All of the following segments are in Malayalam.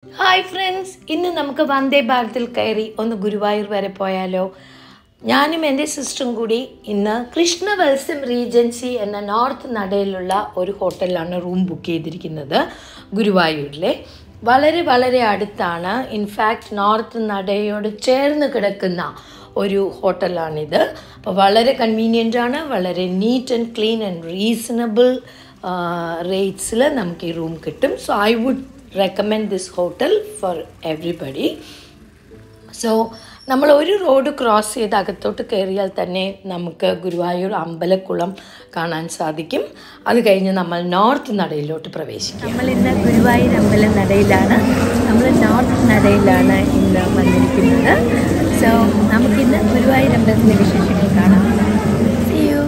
ഹായ് ഫ്രണ്ട്സ് ഇന്ന് നമുക്ക് വന്ദേ ഭാരതിൽ കയറി ഒന്ന് ഗുരുവായൂർ വരെ പോയാലോ ഞാനും എൻ്റെ സിസ്റ്ററും കൂടി ഇന്ന് കൃഷ്ണവത്സം റീജൻസി എന്ന നോർത്ത് നടയിലുള്ള ഒരു ഹോട്ടലിലാണ് റൂം ബുക്ക് ചെയ്തിരിക്കുന്നത് ഗുരുവായൂരിലെ വളരെ വളരെ അടുത്താണ് ഇൻഫാക്റ്റ് നോർത്ത് നടയോട് ചേർന്ന് കിടക്കുന്ന ഒരു ഹോട്ടലാണിത് അപ്പോൾ വളരെ കൺവീനിയൻ്റ് ആണ് വളരെ neat and clean and reasonable റേറ്റ്സിൽ നമുക്ക് ഈ റൂം കിട്ടും so I would recommend this hotel for everybody so നമ്മൾ ഒരു റോഡ് ക്രോസ് ചെയ്ത് അകത്തോട്ട് കയറിയാൽ തന്നെ നമുക്ക് ഗുരുവായൂർ അമ്പലക്കുളം കാണാൻ സാധിക്കും അത് കഴിഞ്ഞ് നമ്മൾ നോർത്ത് നടയിലോട്ട് പ്രവേശിക്കും നമ്മൾ ഇന്ന് ഗുരുവായൂർ അമ്പല നടയിലാണ് നമ്മൾ നോർത്ത് നടയിലാണ് ഇന്ന് വന്നിരിക്കുന്നത് സോ നമുക്കിന്ന് ഗുരുവായൂർ അമ്പലത്തിൻ്റെ വിശേഷങ്ങൾ കാണാം See you.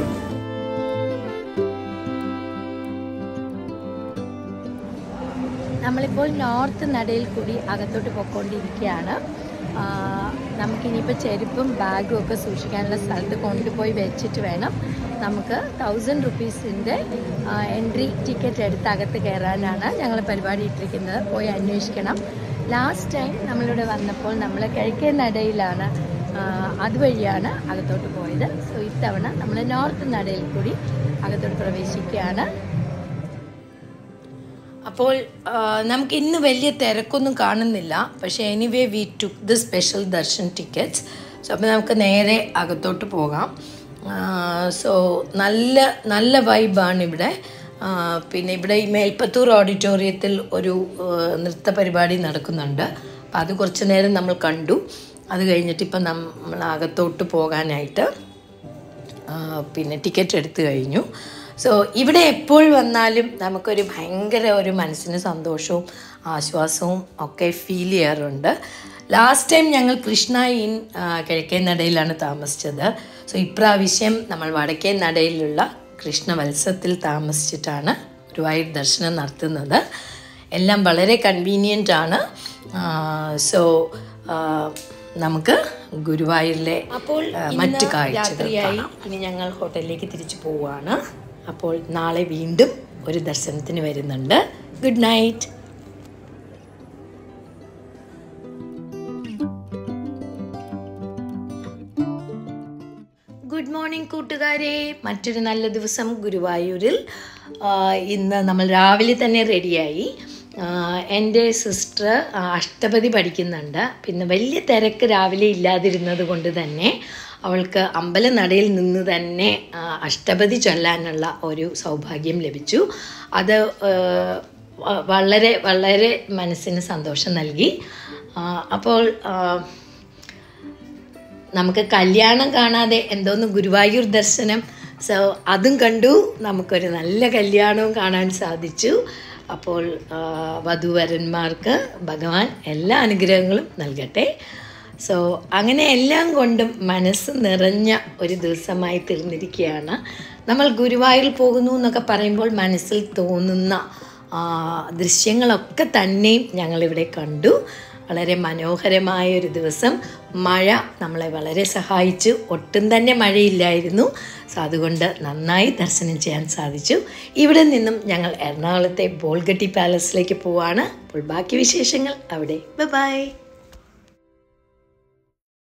നമ്മളിപ്പോൾ നോർത്ത് നടയിൽ കൂടി അകത്തോട്ട് പോയിക്കൊണ്ടിരിക്കുകയാണ് ആ, നമുക്കിനിയിപ്പോൾ ചെരുപ്പും ബാഗും ഒക്കെ സൂക്ഷിക്കാനുള്ള സ്ഥലത്ത് കൊണ്ടുപോയി വെച്ചിട്ട് വേണം നമുക്ക് തൗസൻഡ് റുപ്പീസിൻ്റെ എൻട്രി ടിക്കറ്റ് എടുത്ത് അകത്ത് കയറാനാണ് ഞങ്ങൾ പരിപാടി ഇട്ടിരിക്കുന്നത് പോയി അന്വേഷിക്കണം ലാസ്റ്റ് ടൈം നമ്മളിവിടെ വന്നപ്പോൾ നമ്മൾ കിഴക്കേ നടയിലാണ് ആ, അതുവഴിയാണ് അകത്തോട്ട് പോയത് സോ ഇത്തവണ നമ്മൾ നോർത്ത് നടയിൽ കൂടി അകത്തോട്ട് പ്രവേശിക്കുകയാണ് അപ്പോൾ ആ, നമുക്ക് ഇന്ന് വലിയ തിരക്കൊന്നും കാണുന്നില്ല പക്ഷേ anyway we took the special darshan tickets so അപ്പോൾ നമുക്ക് നേരെ അകത്തോട്ട് പോകാം സോ നല്ല നല്ല വൈബാണ് ഇവിടെ ആ, പിന്നെ ഇവിടെ ഈ മേൽപ്പത്തൂർ ഓഡിറ്റോറിയത്തിൽ ഒരു ആ, നൃത്ത പരിപാടി നടക്കുന്നുണ്ട് അപ്പം അത് കുറച്ച് നേരം നമ്മൾ കണ്ടു അത് കഴിഞ്ഞിട്ട് ഇപ്പം നമ്മൾ അകത്തോട്ട് പോകാനായിട്ട് ആ, പിന്നെ ടിക്കറ്റ് എടുത്തു കഴിഞ്ഞു സോ ഇവിടെ എപ്പോൾ വന്നാലും നമുക്കൊരു ഭയങ്കര ഒരു മനസ്സിന് സന്തോഷവും ആശ്വാസവും ഒക്കെ ഫീൽ ചെയ്യാറുണ്ട് ലാസ്റ്റ് ടൈം ഞങ്ങൾ കൃഷ്ണ ഇൻ ആ, കിഴക്കേ നടയിലാണ് താമസിച്ചത് സോ ഇപ്രാവശ്യം നമ്മൾ വടക്കേ നടയിലുള്ള കൃഷ്ണവത്സത്തിൽ താമസിച്ചിട്ടാണ് ഗുരുവായൂർ ദർശനം നടത്തുന്നത് എല്ലാം വളരെ കൺവീനിയൻ്റ് ആണ് സോ നമുക്ക് ഗുരുവായൂരിലെ അപ്പോൾ മറ്റു കാഴ്ചയായി ഇനി ഞങ്ങൾ ഹോട്ടലിലേക്ക് തിരിച്ചു പോവുകയാണ് അപ്പോൾ നാളെ വീണ്ടും ഒരു ദർശനത്തിന് വരുന്നുണ്ട് ഗുഡ് നൈറ്റ് ഗുഡ് മോർണിംഗ് കൂട്ടുകാരെ മറ്റൊരു നല്ല ദിവസം ഗുരുവായൂരിൽ ആ, ഇന്ന് നമ്മൾ രാവിലെ തന്നെ റെഡിയായി ആ, എൻ്റെ സിസ്റ്റർ അഷ്ടപതി പഠിക്കുന്നുണ്ട് പിന്നെ വലിയ തിരക്ക് രാവിലെ ഇല്ലാതിരുന്നത് കൊണ്ട് തന്നെ അവൾക്ക് അമ്പലനടയിൽ നിന്ന് തന്നെ ആ, അഷ്ടപതി ചൊല്ലാനുള്ള ഒരു സൗഭാഗ്യം ലഭിച്ചു അത് ആ, വ- വളരെ വളരെ മനസ്സിന് സന്തോഷം നൽകി ആ, അപ്പോൾ ആ, നമുക്ക് കല്യാണം കാണാതെ എന്തോന്ന് ഗുരുവായൂർ ദർശനം സോ അതും കണ്ടു നമുക്കൊരു നല്ല കല്യാണവും കാണാൻ സാധിച്ചു അപ്പോൾ ആ, വധൂവരന്മാർക്ക് ഭഗവാൻ എല്ലാ അനുഗ്രഹങ്ങളും നൽകട്ടെ സോ അങ്ങനെ എല്ലാം കൊണ്ടും മനസ്സ് നിറഞ്ഞ ഒരു ദിവസമായി തീർന്നിരിക്കുകയാണ് നമ്മൾ ഗുരുവായൂർ പോകുന്നു എന്നൊക്കെ പറയുമ്പോൾ മനസ്സിൽ തോന്നുന്ന ആ, ദൃശ്യങ്ങളൊക്കെ തന്നെയും ഞങ്ങളിവിടെ കണ്ടു വളരെ മനോഹരമായ ഒരു ദിവസം മഴ നമ്മളെ വളരെ സഹായിച്ചു ഒട്ടും തന്നെ മഴയില്ലായിരുന്നു സോ അതുകൊണ്ട് നന്നായി ദർശനം ചെയ്യാൻ സാധിച്ചു ഇവിടെ നിന്നും ഞങ്ങൾ എറണാകുളത്തെ ബോൾഗട്ടി പാലസിലേക്ക് പോവാണ് അപ്പോൾ ബാക്കി വിശേഷങ്ങൾ അവിടെ ബൈ